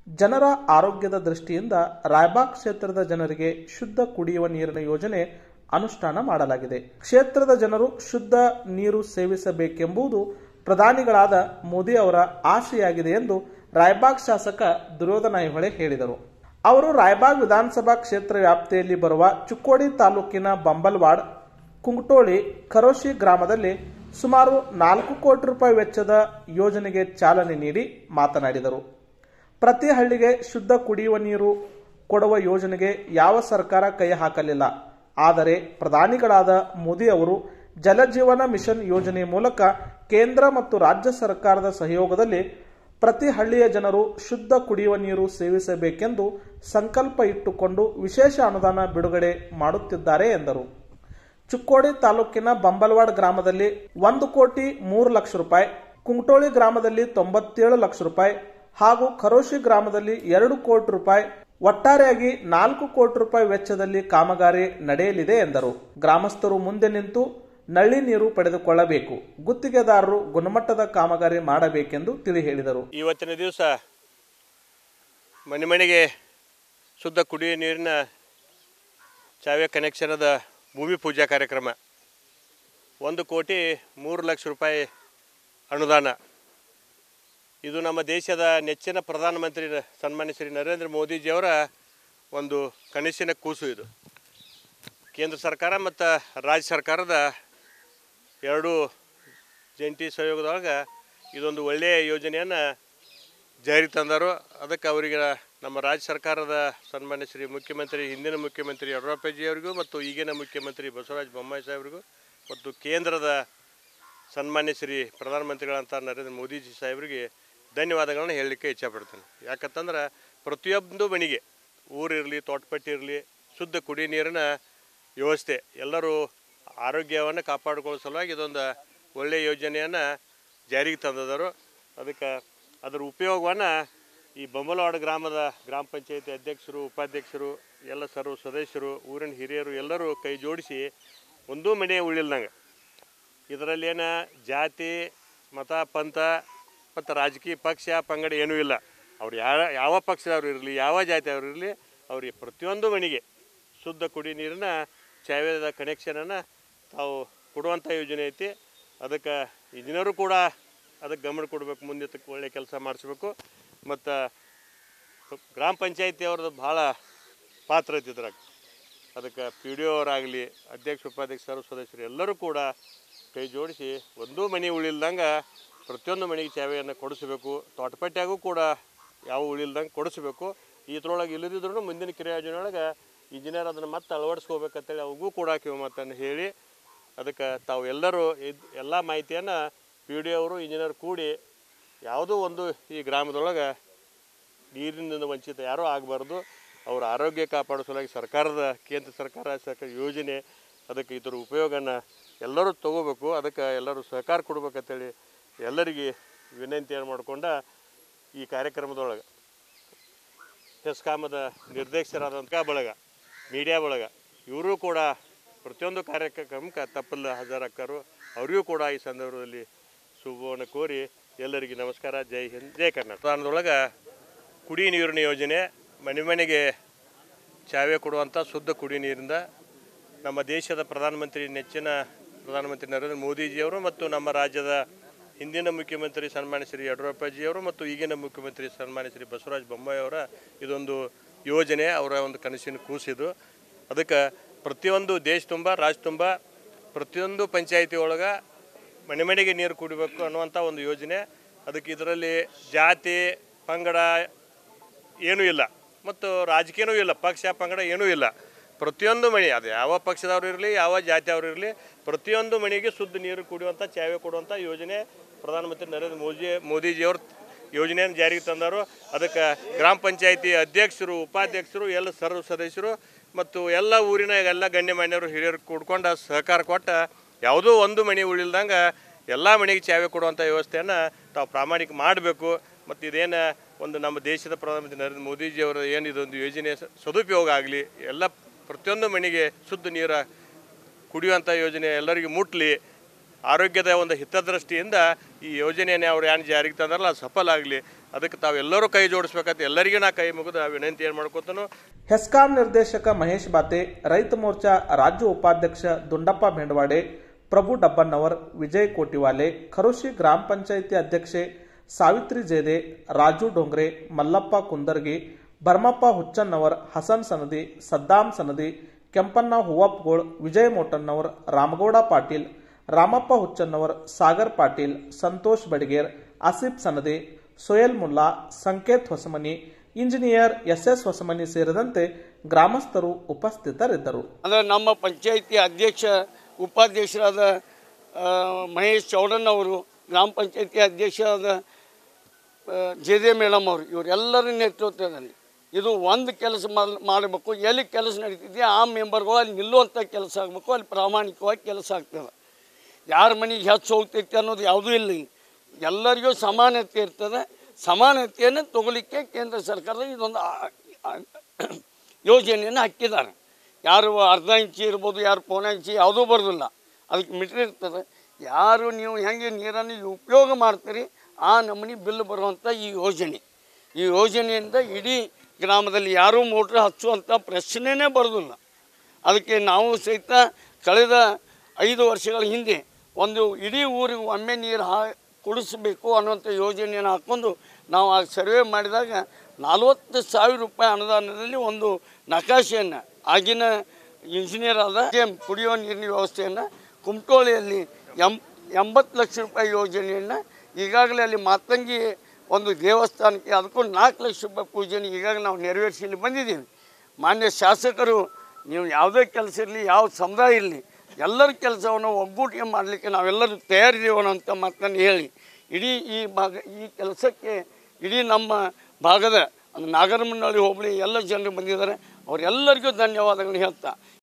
ಜನರ ಆರೋಗ್ಯದ ದೃಷ್ಟಿಯಿಂದ ರಾಯಬಾಗ್ ಕ್ಷೇತ್ರದ ಜನರಿಗೆ ಶುದ್ಧ ಕುಡಿಯುವ ನೀರಿನ ಯೋಜನೆ ಅನುಷ್ಠಾನ ಮಾಡಲಾಗಿದೆ ಕ್ಷೇತ್ರದ ಜನರು ಶುದ್ಧ ನೀರು ಸೇವಿಸಬೇಕೆಂಬುದು ಪ್ರಧಾನಿಗಳಾದ ಮೋದಿ ಅವರ ಆಶೆಯಾಗಿದೆ ಎಂದು ರಾಯಬಾಗ್ ಶಾಸಕ ದುರ್ಯೋಧನ ಐಹೊಳೆ ಹೇಳಿದರು ಅವರು ರಾಯಬಾಗ್ ವಿಧಾನಸಭಾ ಕ್ಷೇತ್ರ ವ್ಯಾಪ್ತಿಯಲ್ಲಿ ಬರುವ ಚುಕ್ಕೋಡಿ ತಾಲೂಕಿನ ಬಂಬಲ್ವಾಡ್ ಕುಂಗಟೋಳಿ ಖರೋಶಿ ಗ್ರಾಮದಲ್ಲಿ ಸುಮಾರು ನಾಲ್ಕು ಕೋಟಿ ರೂಪಾಯಿ ವೆಚ್ಚದ ಯೋಜನೆಗೆ ಚಾಲನೆ ನೀಡಿ ಮಾತನಾಡಿದರು ಪ್ರತಿ ಹಳ್ಳಿಗೆ ಶುದ್ಧ ಕುಡಿಯುವ ನೀರು ಕೊಡುವ ಯೋಜನೆಗೆ ಯಾವ ಸರ್ಕಾರ ಕೈ ಹಾಕಲಿಲ್ಲ ಆದರೆ ಪ್ರಧಾನಿಗಳಾದ ಮೋದಿ ಅವರು ಜಲಜೀವನ ಮಿಷನ್ ಯೋಜನೆ ಮೂಲಕ ಕೇಂದ್ರ ಮತ್ತು ರಾಜ್ಯ ಸರ್ಕಾರದ ಸಹಯೋಗದಲ್ಲಿ ಪ್ರತಿ ಹಳ್ಳಿಯ ಜನರು ಶುದ್ಧ ಕುಡಿಯುವ ನೀರು ಸೇವಿಸಬೇಕೆಂದು ಸಂಕಲ್ಪ ಇಟ್ಟುಕೊಂಡು ವಿಶೇಷ ಅನುದಾನ ಬಿಡುಗಡೆ ಮಾಡುತ್ತಿದ್ದಾರೆ ಎಂದರು ಚುಕ್ಕೋಡಿ ತಾಲೂಕಿನ ಬಂಬಲ್ವಾಡ್ ಗ್ರಾಮದಲ್ಲಿ ಒಂದು ಕೋಟಿ ಮೂರು ಲಕ್ಷ ರೂಪಾಯಿ ಕುಂಟೋಳಿ ಗ್ರಾಮದಲ್ಲಿ ತೊಂಬತ್ತೇಳು ಲಕ್ಷ ರೂಪಾಯಿ ಹಾಗೂ ಖರೋಶಿ ಗ್ರಾಮದಲ್ಲಿ ಎರಡು ಕೋಟಿ ರೂಪಾಯಿ ಒಟ್ಟಾರೆಯಾಗಿ ನಾಲ್ಕು ಕೋಟಿ ರೂಪಾಯಿ ವೆಚ್ಚದಲ್ಲಿ ಕಾಮಗಾರಿ ನಡೆಯಲಿದೆ ಎಂದರು ಗ್ರಾಮಸ್ಥರು ಮುಂದೆ ನಿಂತು ನಳ್ಳಿ ನೀರು ಪಡೆದುಕೊಳ್ಳಬೇಕು ಗುತ್ತಿಗೆದಾರರು ಗುಣಮಟ್ಟದ ಕಾಮಗಾರಿ ಮಾಡಬೇಕೆಂದು ತಿಳಿ ಹೇಳಿದರು ಇವತ್ತಿನ ದಿವಸ ಮನೆ ಮನೆಗೆ ಶುದ್ಧ ಕುಡಿಯುವ ನೀರಿನ ಚಾವೆ ಕನೆಕ್ಷನದ ಭೂಮಿ ಪೂಜಾ ಕಾರ್ಯಕ್ರಮ ಒಂದು ಕೋಟಿ ಮೂರು ಲಕ್ಷ ರೂಪಾಯಿ ಅನುದಾನ ಇದು ನಮ್ಮ ದೇಶದ ನೆಚ್ಚಿನ ಪ್ರಧಾನಮಂತ್ರಿ ಸನ್ಮಾನ್ಯ ಶ್ರೀ ನರೇಂದ್ರ ಮೋದಿಜಿಯವರ ಒಂದು ಕನಸಿನ ಕೂಸು ಇದು ಕೇಂದ್ರ ಸರ್ಕಾರ ಮತ್ತು ರಾಜ್ಯ ಸರ್ಕಾರದ ಎರಡೂ ಜಂಟಿ ಸಹಯೋಗದೊಳಗೆ ಇದೊಂದು ಒಳ್ಳೆಯ ಯೋಜನೆಯನ್ನು ಜಾರಿಗೆ ತಂದರು ಅದಕ್ಕೆ ಅವರಿಗೆ ನಮ್ಮ ರಾಜ್ಯ ಸರ್ಕಾರದ ಸನ್ಮಾನ್ಯ ಶ್ರೀ ಮುಖ್ಯಮಂತ್ರಿ ಹಿಂದಿನ ಮುಖ್ಯಮಂತ್ರಿ ಯಡಿಯೂರಪ್ಪಜಿ ಅವರಿಗೂ ಮತ್ತು ಈಗಿನ ಮುಖ್ಯಮಂತ್ರಿ ಬಸವರಾಜ ಬೊಮ್ಮಾಯಿ ಸಾಹೇಬರಿಗೂ ಮತ್ತು ಕೇಂದ್ರದ ಸನ್ಮಾನ್ಯ ಶ್ರೀ ಪ್ರಧಾನಮಂತ್ರಿಗಳಂತ ನರೇಂದ್ರ ಮೋದಿಜಿ ಸಾಹೇಬರಿಗೆ ಧನ್ಯವಾದಗಳನ್ನ ಹೇಳಲಿಕ್ಕೆ ಇಚ್ಛಪಡ್ತೇನೆ ಯಾಕಂತಂದ್ರೆ ಪ್ರತಿಯೊಂದು ಮನೆಗೆ ಊರಿರಲಿ ತೋಟಪಟ್ಟಿ ಇರಲಿ ಶುದ್ಧ ಕುಡಿ ನೀರಿನ ವ್ಯವಸ್ಥೆ ಎಲ್ಲರೂ ಆರೋಗ್ಯವನ್ನು ಕಾಪಾಡಿಕೊಳ್ಳೋ ಸಲುವಾಗಿ ಇದೊಂದು ಒಳ್ಳೆಯ ಯೋಜನೆಯನ್ನು ಜಾರಿಗೆ ತಂದಿದ್ದಾರೆ ಅದಕ್ಕೆ ಅದರ ಉಪಯೋಗವನ್ನು ಈ ಬೊಮ್ಮಲವಾಡ ಗ್ರಾಮದ ಗ್ರಾಮ ಪಂಚಾಯತಿ ಅಧ್ಯಕ್ಷರು ಉಪಾಧ್ಯಕ್ಷರು ಎಲ್ಲ ಸರ್ವ ಸದಸ್ಯರು ಊರಿನ ಹಿರಿಯರು ಎಲ್ಲರೂ ಕೈ ಜೋಡಿಸಿ ಒಂದೂ ಮನೆ ಉಳಿಲ್ದಂಗೆ ಇದರಲ್ಲೇನ ಜಾತಿ ಮತ ಪಂಥ ಮತ್ತು ರಾಜಕೀಯ ಪಕ್ಷ ಪಂಗಡ ಏನೂ ಇಲ್ಲ ಅವ್ರು ಯಾವ ಯಾವ ಪಕ್ಷದವ್ರು ಇರಲಿ ಯಾವ ಜಾತಿಯವ್ರು ಇರಲಿ ಅವ್ರಿಗೆ ಪ್ರತಿಯೊಂದು ಮನೆಗೆ ಶುದ್ಧ ಕುಡಿ ನೀರಿನ ಚಾವೆದ ಕನೆಕ್ಷನನ್ನು ತಾವು ಕೊಡುವಂಥ ಯೋಜನೆ ಐತಿ ಅದಕ್ಕೆ ಇಂಜಿನಿಯರು ಕೂಡ ಅದಕ್ಕೆ ಗಮನ ಕೊಡಬೇಕು ಮುಂದೆ ತಕ್ಕ ಒಳ್ಳೆ ಕೆಲಸ ಮಾಡಿಸ್ಬೇಕು ಮತ್ತು ಗ್ರಾಮ ಪಂಚಾಯತಿ ಅವ್ರದ್ದು ಭಾಳ ಪಾತ್ರ ಐತಿ ಇದ್ರಾಗ ಅದಕ್ಕೆ ಪಿ ಡಿ ಅವರಾಗಲಿ ಅಧ್ಯಕ್ಷ ಉಪಾಧ್ಯಕ್ಷ ಸರ್ವ ಸದಸ್ಯರು ಎಲ್ಲರೂ ಕೂಡ ಕೈ ಜೋಡಿಸಿ ಒಂದೂ ಮನೆ ಉಳಿಲ್ದಂಗೆ ಪ್ರತಿಯೊಂದು ಮನೆಗೆ ಚಾವೆಯನ್ನು ಕೊಡಿಸಬೇಕು ತೋಟಪಟ್ಟ್ಯಾಗೂ ಕೂಡ ಯಾವ ಉಳಿಲ್ದಂಗೆ ಕೊಡಿಸ್ಬೇಕು ಇದ್ರೊಳಗೆ ಇಲ್ಲದಿದ್ರು ಮುಂದಿನ ಕ್ರಿಯಾ ಯೋಜನೆಯೊಳಗೆ ಇಂಜಿನಿಯರ್ ಅದನ್ನು ಮತ್ತೆ ಅಳವಡಿಸ್ಕೋಬೇಕಂತೇಳಿ ಅವಗೂ ಕೂಡ ಕಿವಿ ಮಾತನ್ನು ಹೇಳಿ ಅದಕ್ಕೆ ತಾವು ಎಲ್ಲರೂ ಇದ್ ಎಲ್ಲ ಮಾಹಿತಿಯನ್ನು ಪಿ ಡಿ ಅವರು ಇಂಜಿನಿಯರ್ ಕೂಡಿ ಯಾವುದೋ ಒಂದು ಈ ಗ್ರಾಮದೊಳಗೆ ನೀರಿನಿಂದ ವಂಚಿತ ಯಾರೂ ಆಗಬಾರ್ದು ಅವರ ಆರೋಗ್ಯ ಕಾಪಾಡೋ ಸಲುವಾಗಿ ಸರ್ಕಾರದ ಕೇಂದ್ರ ಸರ್ಕಾರ ಸರ್ಕಾರ ಯೋಜನೆ ಅದಕ್ಕೆ ಇದರ ಉಪಯೋಗನ ಎಲ್ಲರೂ ತಗೋಬೇಕು ಅದಕ್ಕೆ ಎಲ್ಲರೂ ಸಹಕಾರ ಕೊಡ್ಬೇಕಂತೇಳಿ ಎಲ್ಲರಿಗೆ ವಿನಂತಿಯನ್ನು ಮಾಡಿಕೊಂಡ ಈ ಕಾರ್ಯಕ್ರಮದೊಳಗೆ ಹೆಸ್ಕಾಮದ ನಿರ್ದೇಶಕರಾದಂಥ ಬಳಗ ಮೀಡಿಯಾ ಬಳಗ ಇವರು ಕೂಡ ಪ್ರತಿಯೊಂದು ಕಾರ್ಯಕ್ರಮಕ್ಕೆ ತಪ್ಪಲ್ಲ ಹಾಜರಾಗ್ತಾರೋ ಅವರಿಗೂ ಕೂಡ ಈ ಸಂದರ್ಭದಲ್ಲಿ ಶುಭವನ್ನು ಕೋರಿ ಎಲ್ಲರಿಗೆ ನಮಸ್ಕಾರ ಜೈ ಹಿಂದ್ ಜೈ ಕರ್ನಾಟಕ ಪ್ರಧಾನದೊಳಗೆ ಕುಡಿ ನೀರಿನ ಯೋಜನೆ ಮನೆ ಮನೆಗೆ ಚಾವೆ ಕೊಡುವಂಥ ಶುದ್ಧ ಕುಡಿ ನೀರಿಂದ ನಮ್ಮ ದೇಶದ ಪ್ರಧಾನಮಂತ್ರಿ ನೆಚ್ಚಿನ ಪ್ರಧಾನಮಂತ್ರಿ ನರೇಂದ್ರ ಮೋದಿಜಿಯವರು ಮತ್ತು ನಮ್ಮ ರಾಜ್ಯದ ಹಿಂದಿನ ಮುಖ್ಯಮಂತ್ರಿ ಸನ್ಮಾನ್ಯ ಶ್ರೀ ಯಡಿಯೂರಪ್ಪಜಿಯವರು ಮತ್ತು ಈಗಿನ ಮುಖ್ಯಮಂತ್ರಿ ಸನ್ಮಾನ್ಯ ಶ್ರೀ ಬಸವರಾಜ ಬೊಮ್ಮಾಯಿ ಅವರ ಇದೊಂದು ಯೋಜನೆ ಅವರ ಒಂದು ಕನಸಿನ ಕೂಸಿದು ಅದಕ್ಕೆ ಪ್ರತಿಯೊಂದು ದೇಶ ತುಂಬ ರಾಜ್ಯ ತುಂಬ ಪ್ರತಿಯೊಂದು ಪಂಚಾಯಿತಿ ಒಳಗೆ ಮನೆ ಮನೆಗೆ ನೀರು ಕುಡಿಬೇಕು ಅನ್ನುವಂಥ ಒಂದು ಯೋಜನೆ ಅದಕ್ಕೆ ಇದರಲ್ಲಿ ಜಾತಿ ಪಂಗಡ ಏನೂ ಇಲ್ಲ ಮತ್ತು ರಾಜಕೀಯನೂ ಇಲ್ಲ ಪಕ್ಷ ಪಂಗಡ ಏನೂ ಇಲ್ಲ ಪ್ರತಿಯೊಂದು ಮನೆ ಅದು ಯಾವ ಪಕ್ಷದವ್ರು ಇರಲಿ ಯಾವ ಜಾತಿಯವರು ಇರಲಿ ಪ್ರತಿಯೊಂದು ಮನೆಗೆ ಶುದ್ಧ ನೀರು ಕುಡಿಯುವಂಥ ಚಾವೆ ಕೊಡುವಂಥ ಯೋಜನೆ ಪ್ರಧಾನಮಂತ್ರಿ ನರೇಂದ್ರ ಮೋದಿ ಮೋದಿಜಿಯವರು ಯೋಜನೆಯನ್ನು ಜಾರಿಗೆ ತಂದರು ಅದಕ್ಕೆ ಗ್ರಾಮ ಪಂಚಾಯತಿ ಅಧ್ಯಕ್ಷರು ಉಪಾಧ್ಯಕ್ಷರು ಎಲ್ಲ ಸರ್ವ ಸದಸ್ಯರು ಮತ್ತು ಎಲ್ಲ ಊರಿನ ಎಲ್ಲ ಗಣ್ಯಮಾನ್ಯರು ಹಿರಿಯರು ಕೂಡ್ಕೊಂಡು ಸಹಕಾರ ಕೊಟ್ಟ ಯಾವುದೋ ಒಂದು ಮನೆ ಉಳಿಲ್ದಂಗೆ ಎಲ್ಲ ಮನೆಗೆ ಚಾವೆ ಕೊಡುವಂಥ ವ್ಯವಸ್ಥೆಯನ್ನು ತಾವು ಪ್ರಾಮಾಣಿಕ ಮಾಡಬೇಕು ಮತ್ತು ಇದೇನು ಒಂದು ನಮ್ಮ ದೇಶದ ಪ್ರಧಾನಮಂತ್ರಿ ನರೇಂದ್ರ ಮೋದಿಜಿಯವರ ಏನು ಇದೊಂದು ಯೋಜನೆ ಸ- ಸದುಪಯೋಗ ಆಗಲಿ ಎಲ್ಲ ಪ್ರತಿಯೊಂದು ಮನೆಗೆ ಶುದ್ಧ ನೀರು ಕುಡಿಯುವಂಥ ಯೋಜನೆ ಎಲ್ಲರಿಗೂ ಮುಟ್ಲಿ ಆರೋಗ್ಯದ ಒಂದು ಹಿತದೃಷ್ಟಿಯಿಂದ ಈ ಯೋಜನೆಯನ್ನು ಅವ್ರು ಏನು ಜಾರಿಗೆ ತಂದಾರಲ್ಲ ಅದು ಸಫಲ ಆಗಲಿ ಅದಕ್ಕೆ ತಾವೆಲ್ಲರೂ ಕೈ ಜೋಡಿಸ್ಬೇಕಂತ ಎಲ್ಲರಿಗೂ ನಾ ಕೈ ಮುಗಿದು ವಿನಂತಿ ಏನು ಮಾಡ್ಕೊತಾನೋ ಹೆಸ್ಕಾಂ ನಿರ್ದೇಶಕ ಮಹೇಶ್ ಬಾತೆ ರೈತ ಮೋರ್ಚಾ ರಾಜ್ಯ ಉಪಾಧ್ಯಕ್ಷ ದುಂಡಪ್ಪ ಬೆಂಡವಾಡೆ ಪ್ರಭು ಡಬ್ಬನ್ನವರ್ ವಿಜಯ್ ಕೋಟಿವಾಲೆ ಖರೋಶಿ ಗ್ರಾಮ ಪಂಚಾಯಿತಿ ಅಧ್ಯಕ್ಷೆ Savitri Jede Raju Dongre Mallappa Kundargi Bharmappa Huchchannavar Hasan Sanadi Saddam Sanadi Kempanna Huvapgol Vijay Motannavar Ramagouda Patil Ramappa Huchchannavar Sagar Patil Santosh Badiger Asif Sanadi Soyal Mulla Sanket Hosamani engineer S S Hosamani ಸೇರಿದಂತೆ ಗ್ರಾಮಸ್ಥರು ಉಪಸ್ಥಿತರಿದ್ದರು ಅಂದರೆ ನಮ್ಮ ಪಂಚಾಯಿತಿ ಅಧ್ಯಕ್ಷ ಉಪಾಧ್ಯಕ್ಷರಾದ ಆ, ಮಹೇಶ್ ಚೌಡನ್ ಅವರು ಗ್ರಾಮ ಪಂಚಾಯಿತಿ ಅಧ್ಯಕ್ಷರಾದ ಜೆ ಮೇಡಮ್ ಅವರು ಇವರೆಲ್ಲರ ನೇತೃತ್ವದಲ್ಲಿ ಇದು ಒಂದು ಕೆಲಸ ಮಾಡ್- ಮಾಡಬೇಕು ಎಲ್ಲಿ ಕೆಲಸ ನಡೀತಿದೆ ಆ ಮೆಂಬರ್ಗಳು ಅಲ್ಲಿ ನಿಲ್ಲುವಂಥ ಕೆಲಸ ಆಗಬೇಕು ಅಲ್ಲಿ ಪ್ರಾಮಾಣಿಕವಾಗಿ ಕೆಲಸ ಆಗ್ತದೆ ಯಾರ ಮನೆಗೆ ಹೆಚ್ಚು ಹೋಗ್ತೈತೆ ಅನ್ನೋದು ಯಾವುದೂ ಇಲ್ಲ ಇಲ್ಲಿ. ಎಲ್ಲರಿಗೂ ಸಮಾನತೆ ಇರ್ತದೆ ಸಮಾನತೆಯನ್ನು ತಗೊಲಿಕ್ಕೆ ಕೇಂದ್ರ ಸರ್ಕಾರದ ಇದೊಂದು ಆ- ಆ- ಯೋಜನೆಯನ್ನು ಹಾಕಿದ್ದಾರೆ ಯಾರು ಅರ್ಧ ಇಂಚಿ ಇರ್ಬೋದು ಯಾರು ಪೌನ ಇಂಚಿ ಯಾವುದೂ ಬರೋದಿಲ್ಲ ಅದಕ್ಕೆ ಮೀಟ್ರ್ ಇರ್ತದೆ ಯಾರು ನೀವು ಹೆಂಗೆ ನೀರನ್ನು ಉಪಯೋಗ ಮಾಡ್ತೀರಿ ಆ ನಮೂನಿ ಬಿಲ್ ಬರುವಂಥ ಈ ಯೋಜನೆ ಈ ಯೋಜನೆಯಿಂದ ಇಡೀ ಗ್ರಾಮದಲ್ಲಿ ಯಾರೂ ಮೋಟ್ರ್ ಹಚ್ಚುವಂಥ ಪ್ರಶ್ನೆನೇ ಬರೋದಿಲ್ಲ ಅದಕ್ಕೆ ನಾವು ಸಹಿತ ಕಳೆದ ಐದು ವರ್ಷಗಳ ಹಿಂದೆ ಒಂದು ಇಡೀ ಊರಿಗೆ ಒಮ್ಮೆ ನೀರು ಹಾ ಕುಡಿಸ್ಬೇಕು ಅನ್ನುವಂಥ ಯೋಜನೆಯನ್ನು ಹಾಕ್ಕೊಂಡು ನಾವು ಆ ಸರ್ವೆ ಮಾಡಿದಾಗ ನಲ್ವತ್ತು ಸಾವಿರ ರೂಪಾಯಿ ಅನುದಾನದಲ್ಲಿ ಒಂದು ನಕಾಶೆಯನ್ನು ಆಗಿನ ಇಂಜಿನಿಯರ್ ಆದ ಎಂ ಕುಡಿಯುವ ನೀರಿನ ವ್ಯವಸ್ಥೆಯನ್ನು ಕುಮಟೋಳಿಯಲ್ಲಿ ಎಂ ಎಂಬತ್ತು ಲಕ್ಷ ರೂಪಾಯಿ ಯೋಜನೆಯನ್ನು ಈಗಾಗಲೇ ಅಲ್ಲಿ ಮಾತಂಗಿ ಒಂದು ದೇವಸ್ಥಾನಕ್ಕೆ ಅದಕ್ಕೂ ನಾಲ್ಕು ಲಕ್ಷ ರೂಪಾಯಿ ಪೂಜೆನ ಈಗಾಗಲೇ ನಾವು ನೆರವೇರಿಸಿ ಇಲ್ಲಿ ಬಂದಿದ್ದೀವಿ ಮಾನ್ಯ ಶಾಸಕರು ನೀವು ಯಾವುದೇ ಕೆಲಸ ಇರಲಿ ಯಾವ ಸಮುದಾಯ ಇರಲಿ ಎಲ್ಲರ ಕೆಲಸವನ್ನು ಒಗ್ಗೂಟಿಗೆ ಮಾಡಲಿಕ್ಕೆ ನಾವೆಲ್ಲರೂ ತಯಾರಿದ್ದೀವೋ ಅಂತ ಮಾತನ್ನು ಹೇಳಿ ಇಡೀ ಈ ಭಾಗ ಈ ಕೆಲಸಕ್ಕೆ ಇಡೀ ನಮ್ಮ ಭಾಗದ ಅಂದ್ರೆ ನಾಗರಮನಹಳ್ಳಿ ಹೋಬಳಿ ಎಲ್ಲ ಜನರು ಬಂದಿದ್ದಾರೆ ಅವರೆಲ್ಲರಿಗೂ ಧನ್ಯವಾದಗಳು ಹೇಳ್ತಾ